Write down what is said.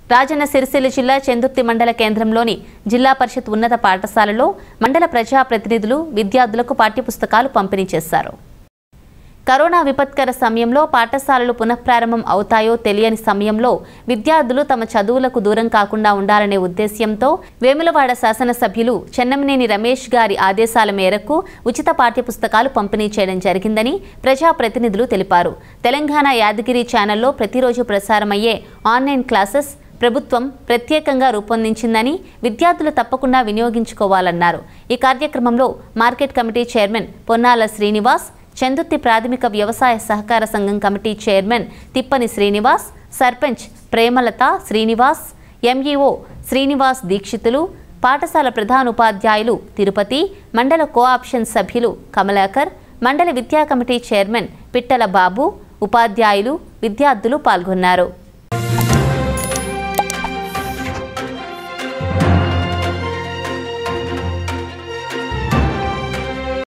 రాజన్న సిరిసిల్ల జిల్లా చెందుర్తి మండల కేంద్రంలోని జిల్లా పరిషత్ ఉన్నత పాఠశాలలో మండల ప్రజాప్రతినిధులు విద్యార్థులకు పాఠ్యపుస్తకాలు పంపిణీ చేశారు కరోనా విపత్కర సమయంలో పాఠశాలలు పునఃప్రారంభం అవుతాయో తెలియని సమయంలో విద్యార్థులు తమ చదువులకు దూరం కాకుండా ఉండాలనే ఉద్దేశ్యంతో వేములవాడ శాసనసభ్యులు చెన్నమనేని రమేష్ గారి ఆదేశాల మేరకు ఉచిత పాఠ్యపుస్తకాలు పంపిణీ చేయడం జరిగిందని ప్రజాప్రతినిధులు తెలిపారు తెలంగాణ యాదగిరి ఛానల్లో ప్రతిరోజు ప్రసారమయ్యే ఆన్లైన్ క్లాసెస్ ప్రభుత్వం ప్రత్యేకంగా రూపొందించిందని విద్యార్థులు తప్పకుండా వినియోగించుకోవాలన్నారు ఈ కార్యక్రమంలో market committee chairman Ponnala Srinivas Chandurthi ప్రాథమిక వ్యవసాయ సహకార సంఘం committee chairman Tippani Srinivas sarpanch Premalatha Srinivas MEO Srinivas Dikshitulu పాఠశాల ప్రధానోపాధ్యాయులు తిరుపతి మండల కోఆప్షన్ సభ్యులు కమలాకర్ మండల విద్యా కమిటీ చైర్మన్ పిట్టల బాబు ఉపాధ్యాయులు విద్యార్థులు పాల్గొన్నారు